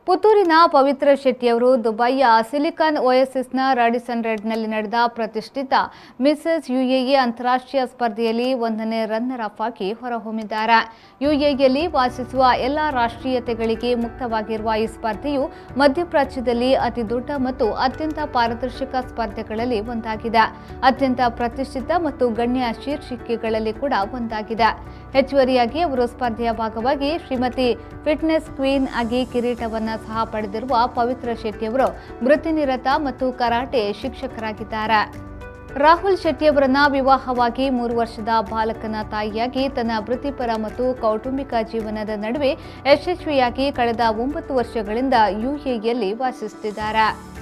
ಪುತ್ತೂರಿನ ಪವಿತ್ರ ಶೆಟ್ಟಿಯವರು ದುಬೈಯ silicon ಓಯಸಿಸ್ನ Radisson ರೆಡ್ನಲ್ಲಿ ನಡೆದ ಪ್ರತಿಷ್ಠಿತ ಮಿಸಸ್ ಯುಎಇ ಅಂತಾರಾಷ್ಟ್ರೀಯ ಸ್ಪರ್ಧೆಯಲ್ಲಿ ಒಂದನೇ ರನ್ನರ್ ಅಪ್ ಆಗಿ ಹೊರಹೊಮ್ಮಿದ್ದಾರೆ ಯುಎಇಯಲ್ಲಿ ವಾಸಿಸುವ ಎಲ್ಲ ರಾಷ್ಟ್ರೀಯತೆಗಳಿಗೆ ಮುಕ್ತವಾಗಿರುವ ಈ ಸ್ಪರ್ಧೆಯು ಮಧ್ಯಪ್ರಾಚ್ಯದಲ್ಲಿ ಅತಿ ದೊಡ್ಡ ಮತ್ತು ಅತ್ಯಂತ ಪಾರದರ್ಶಕ ಸ್ಪರ್ಧೆಗಳಲ್ಲಿ ಒಂದಾಗಿದೆ ಅತ್ಯಂತ ಪ್ರತಿಷ್ಠಿತ ಮತ್ತು ಗಣ್ಯ ಶೀರ್ಷಿಕೆಗಳಲ್ಲಿ ಕೂಡ ಒಂದಾಗಿದೆ ಹೆಚ್ಚುವರಿಯಾಗಿ ಅವರು ಸ್ಪರ್ಧೆಯ ಭಾಗವಾಗಿ ಶ್ರೀಮತಿ ಫಿಟ್ನೆಸ್ ಕ್ವೀನ್ ಆಗಿ ಕಿರೀಟವನ್ನ ಸಹ ಪಡೆದಿರುವ ಪವಿತ್ರ ಶೆಟ್ಟಿಯವರು ವೃತ್ತಿನಿರತ ಮತ್ತು ಕರಾಟೆ ಶಿಕ್ಷಕರಾಗಿದ್ದಾರೆ ರಾಹುಲ್ ಶೆಟ್ಟಿಯವರನ್ನ ವಿವಾಹವಾಗಿ ಮೂರು ವರ್ಷದ ಬಾಲಕನ ತಾಯಿಯಾಗಿ ತನ್ನ ವೃತ್ತಿಪರ ಮತ್ತು ಕೌಟುಂಬಿಕ ಜೀವನದ ನಡುವೆ ಯಶಸ್ವಿಯಾಗಿ ಕಳೆದ ಒಂಬತ್ತು ವರ್ಷಗಳಿಂದ ಯುಎಇಯಲ್ಲಿ ವಾಸಿಸುತ್ತಿದ್ದಾರೆ